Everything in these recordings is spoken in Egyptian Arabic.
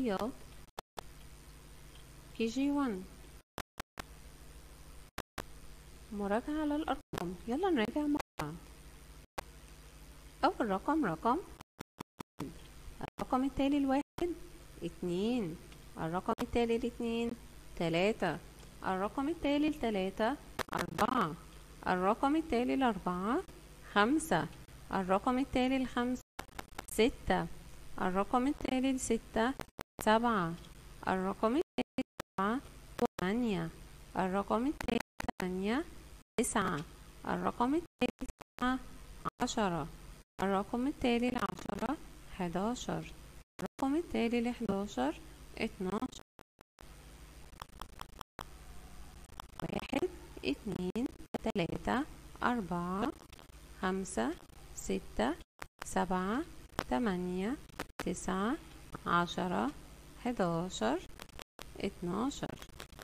رياضيات كي جي 1 مراجعة على الأرقام يلا نراجع مع بعض أول رقم رقم الرقم التالي الواحد اتنين الرقم التالي الاتنين تلاتة الرقم التالي التلاتة أربعة الرقم التالي الأربعة خمسة الرقم التالي الخمسة ستة الرقم التالي الستة سبعة الرقم التالي سبعة ثمانية الرقم التالي ثمانية تسعة الرقم التالي تسعة عشرة الرقم التالي العشرة حداشر الرقم التالي لحداشر اتناشر واحد اتنين تلاتة أربعة خمسة ستة سبعة تمانية تسعة عشرة حداشر اتناشر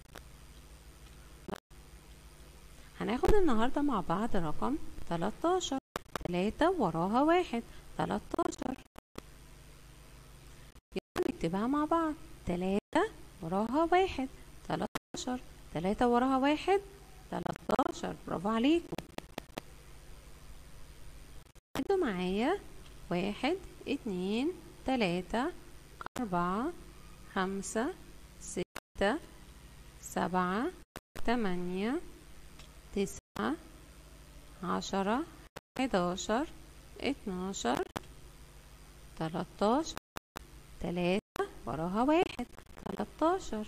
هناخد النهاردة مع بعض رقم تلاتاشر تلاتة وراها واحد تلاتاشر يلا نكتبها مع بعض تلاتة وراها واحد تلاتاشر تلاتة وراها واحد تلاتاشر برافو عليكم عدوا معايا واحد اتنين تلاتة أربعة خمسة ستة سبعة تمانية تسعة عشرة حداشر اتناشر تلاتاشر تلاتة وراها واحد تلاتاشر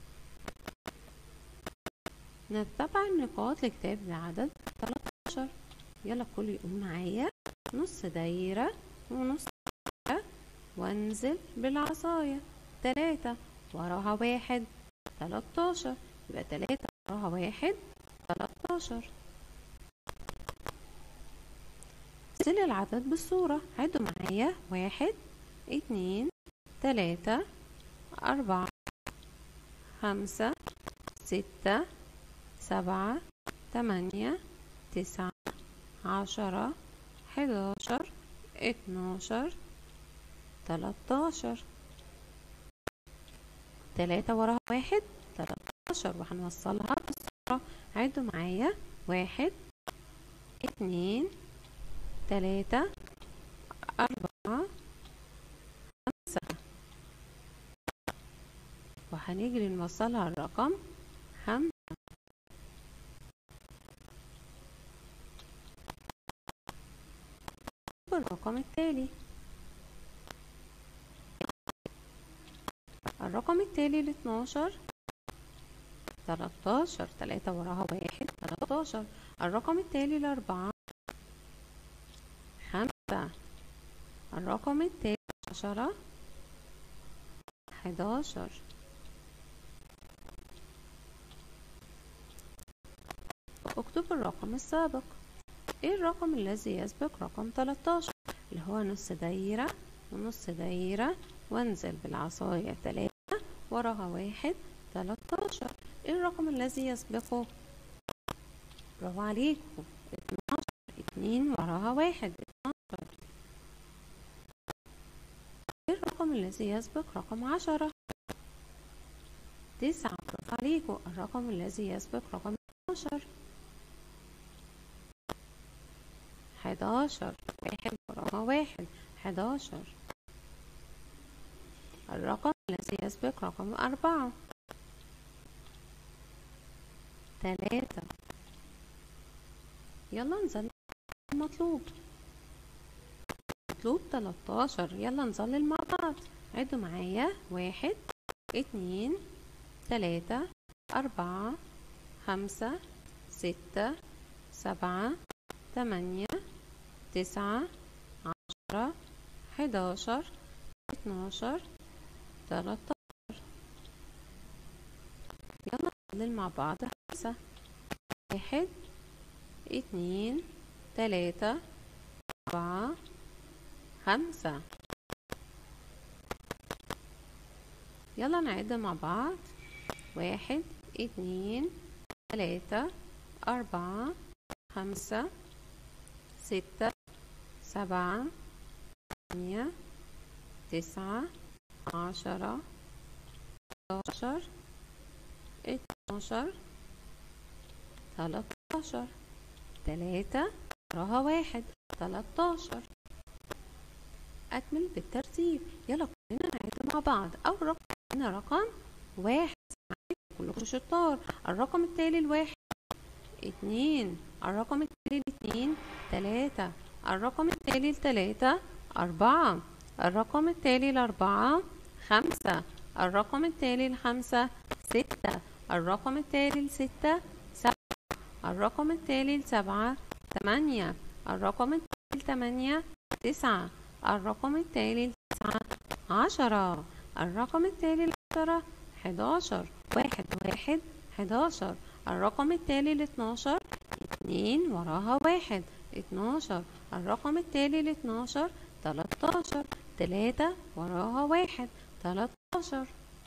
نتبع النقاط لكتاب العدد تلاتاشر يلا الكل يقول معايا نص دايرة ونص دايرة وانزل بالعصاية تلاتة وراها واحد تلاتاشر يبقى تلاتة وراها واحد تلاتاشر سل العدد بالصورة عدوا معايا واحد اتنين تلاتة أربعة خمسة ستة سبعة تمانية تسعة عشرة حداشر اتناشر تلاتاشر تلاتة وراها واحد تلاتاشر وهنوصلها بالصورة عدوا معايا واحد اتنين تلاتة أربعة خمسة وهنجري نوصلها الرقم خمسة الرقم التالي الرقم التالي الاتناشر تلاتاشر تلاتة وراها واحد تلاتاشر الرقم التالي الأربعة خمسة الرقم التالي عشرة حداشر اكتب الرقم السابق ايه الرقم الذي يسبق رقم 13 اللي هو نص دايرة ونص دايرة وانزل بالعصاية تلاتة وراها واحد 13 ايه الرقم الذي يسبقه برافو عليكم 12 اتنين وراها واحد 12 ايه الرقم الذي يسبق رقم عشرة تسعة برافو عليكم الرقم الذي يسبق رقم 12 حداشر واحد وراها واحد حداشر الرقم الذي يسبق رقم أربعة تلاتة يلا نظلل المطلوب مطلوب تلاتاشر يلا نظلل مع بعض عدوا معايا واحد اتنين تلاتة أربعة خمسة ستة سبعة تمانية تسعة عشرة حداشر اتناشر تلاتاشر يلا نحلل مع بعض خمسة واحد اتنين تلاتة أربعة خمسة يلا نعد مع بعض واحد اتنين تلاتة أربعة خمسة ستة سبعة ثمانية تسعة عشرة حداشر اتناشر تلاتاشر تلاتة وراها واحد تلاتاشر أكمل بالترتيب يلا كلنا نعد مع بعض أول رقم هنا رقم واحد كلكم شطار الرقم التالي الواحد اتنين الرقم التالي الاتنين تلاتة الرقم التالي التلاتة أربعة الرقم التالي الأربعة خمسة الرقم التالي الخمسة ستة الرقم التالي الستة سبعة الرقم التالي السبعة تمانية الرقم التالي التمانية تسعة الرقم التالي التسعة عشرة الرقم التالي العشرة حداشر واحد واحد حداشر الرقم التالي الاتناشر اتنين وراها واحد اتناشر الرقم التالي الاتناشر تلاتاشر تلاتة وراها واحد تلاتاشر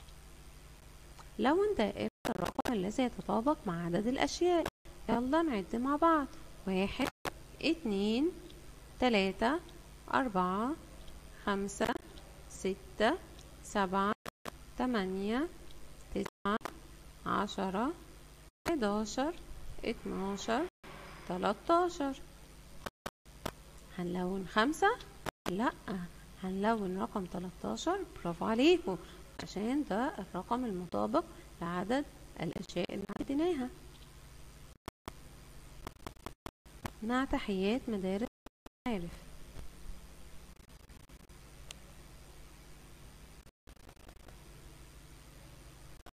لون دائرة الرقم الذي يتطابق مع عدد الأشياء يلا نعد مع بعض واحد اتنين تلاتة أربعة خمسة ستة سبعة تمانية تسعة عشرة حداشر اتناشر تلاتاشر هنلون خمسة لأ هنلون رقم تلاتاشر برافو عليكم عشان ده الرقم المطابق لعدد الأشياء اللي عديناها مع تحيات مدارس عارف